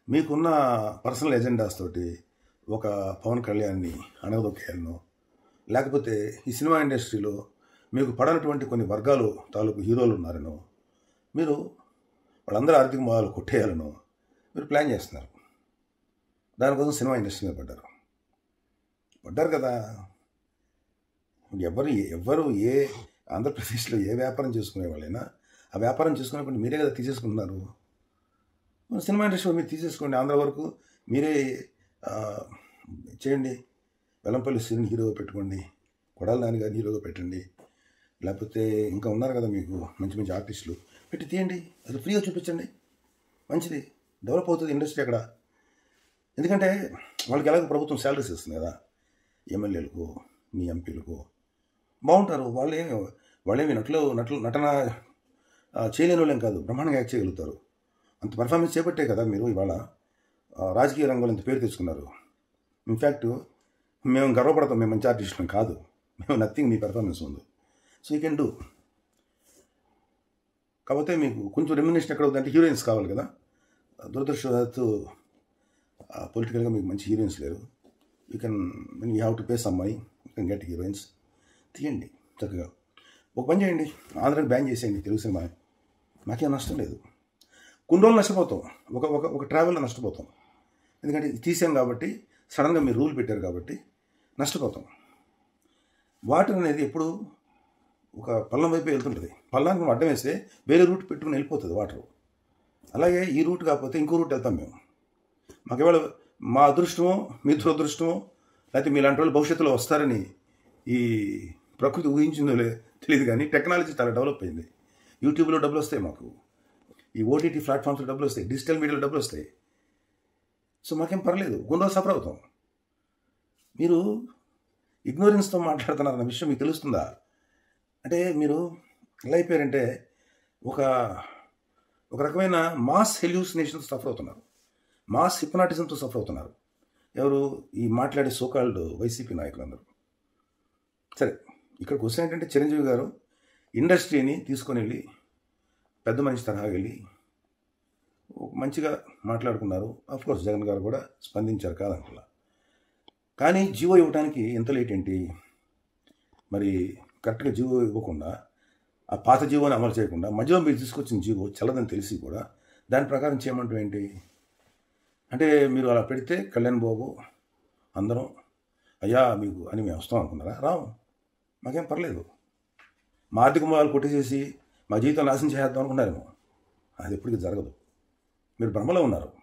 మీకున్న personal agendas తోటి ఒక పవన్ కళ్యాణ్ని అణగదొక్కేయాలనో లేకపోతే ఈ సినిమా ఇండస్ట్రీలో మీకు పడనటువంటి కొన్ని వర్గాలు తాలూకు హీరోలు ఉన్నారనో మీరు వాళ్ళందరూ ఆర్థిక మొదలు కొట్టేయాలనో మీరు ప్లాన్ చేస్తున్నారు దానికోసం సినిమా ఇండస్ట్రీ మీద పడ్డారు పడ్డారు కదా ఇప్పుడు ఎవరు ఎవరు ఏ ఆంధ్రప్రదేశ్లో ఏ వ్యాపారం చేసుకునే వాళ్ళైనా ఆ వ్యాపారం చేసుకునేప్పుడు మీరే కదా తీసేసుకుంటున్నారు మన సినిమా ఇండస్ట్రీ మీరు తీసేసుకోండి ఆంధ్ర వరకు మీరే ఆ, చేయండి వెల్లంపల్లి శ్రీని హీరోగా పెట్టుకోండి కొడాలి నాని గారిని హీరోగా పెట్టండి లేకపోతే ఇంకా ఉన్నారు కదా మీకు మంచి మంచి ఆర్టిస్టులు పెట్టి తీయండి అది ఫ్రీగా చూపించండి మంచిది డెవలప్ అవుతుంది ఇండస్ట్రీ అక్కడ ఎందుకంటే వాళ్ళకి ఎలాగో ప్రభుత్వం శాలరీస్ ఇస్తుంది కదా ఎమ్మెల్యేలకు మీ ఎంపీలకు బాగుంటారు వాళ్ళేమి వాళ్ళేమి నటులు నటులు నటన ఆ, చేయలేని వాళ్ళేం కాదు బ్రహ్మాండంగా యాక్ట్ చేయగలుగుతారు అంత పర్ఫార్మెన్స్ చేపట్టే కదా మీరు ఇవాళ ఆ, రాజకీయ రంగంలో ఇంత పేరు తెచ్చుకున్నారు ఇన్ఫ్యాక్ట్ మేము గర్వపడతాం మేము మంచి ఆర్టిస్టులం కాదు మేము నథింగ్ మీ పెర్ఫార్మెన్స్ ఉంది సో యూ కెన్ డూ కాకపోతే మీకు కొంచెం రెమ్యునేషన్ ఎక్కడ అవుతుందంటే హీరోయిన్స్ కావాలి కదా దురదృష్టవశాత్తు పొలిటికల్గా మీకు మంచి హీరోయిన్స్ లేరు you can you have to pay some money you can get heroines తీయండి చక్కగా ఒక పని చేయండి ఆంధ్రాకి బ్యాన్ చేసేయండి తెలుగు సినిమా నాకేం నష్టం లేదు కొన్ని రోజులు నష్టపోతాం ఒక ఒక ఒక ట్రావెల్లో నష్టపోతాం ఎందుకంటే ఇది తీసాం కాబట్టి సడన్గా మీరు రూల్ పెట్టారు కాబట్టి నష్టపోతాం వాటర్ అనేది ఎప్పుడు ఒక పల్లం వైపు వెళ్తుంటుంది పల్లానికి మనం అడ్డం వేస్తే వేరే రూట్ పెట్టుకుని వెళ్ళిపోతుంది వాటర్ అలాగే ఈ రూట్ కాకపోతే ఇంకో రూట్ వెళ్తాం మేము మాకు ఇవాళ మా అదృష్టమో మీ దురదృష్టమో లేకపోతే మీలాంటి వాళ్ళు భవిష్యత్తులో వస్తారని ఈ ప్రకృతి ఊహించిందో లే తెలియదు కానీ టెక్నాలజీ చాలా డెవలప్ అయింది యూట్యూబ్లో డబ్బులు వస్తాయి మాకు ఈ ఓటీటీ ప్లాట్ఫామ్స్లో డబ్బులు వస్తాయి డిజిటల్ మీడియాలో డబ్బులు వస్తాయి సో మాకేం పర్లేదు గుండో సఫర్ అవుతాం మీరు ఇగ్నోరెన్స్తో మాట్లాడుతున్నారన్న విషయం మీకు తెలుస్తుందా అంటే మీరు ఎలా అయిపోయారంటే ఒక ఒక రకమైన మాస్ హెల్యూసినేషన్తో సఫర్ అవుతున్నారు మాస్ హిప్నాటిజంతో సఫర్ అవుతున్నారు ఎవరు ఈ మాట్లాడే సోకాల్డ్ వైసీపీ నాయకులందరూ సరే ఇక్కడ క్వశ్చన్ ఏంటంటే చిరంజీవి గారు ఇండస్ట్రీని తీసుకొని వెళ్ళి పెద్ద మనిషి తరహా వెళ్ళి ఒక మంచిగా మాట్లాడుకున్నారు అఫ్ కోర్స్ జగన్ గారు కూడా స్పందించారు కాదంటున్నా కానీ జీవో ఇవ్వడానికి ఎంత లేట్ ఏంటి మరి కరెక్ట్గా జీవో ఇవ్వకుండా ఆ పాత జీవోని అమలు చేయకుండా మధ్యలో మీరు తీసుకొచ్చిన జీవో చల్లదని తెలిసి కూడా దాని ప్రకారం చేయమంటూ ఏంటి అంటే మీరు అలా పెడితే కళ్యాణ్ బాబు అందరం అయ్యా మీకు అని మేము వస్తాం అనుకున్నారా రావు మాకేం పర్లేదు మా ఆర్థిక మూలాలు కొట్టేసేసి మా జీవితం నాశనం చేద్దాం అనుకున్నారేమో అది ఎప్పటికీ జరగదు మీరు భ్రమలో ఉన్నారు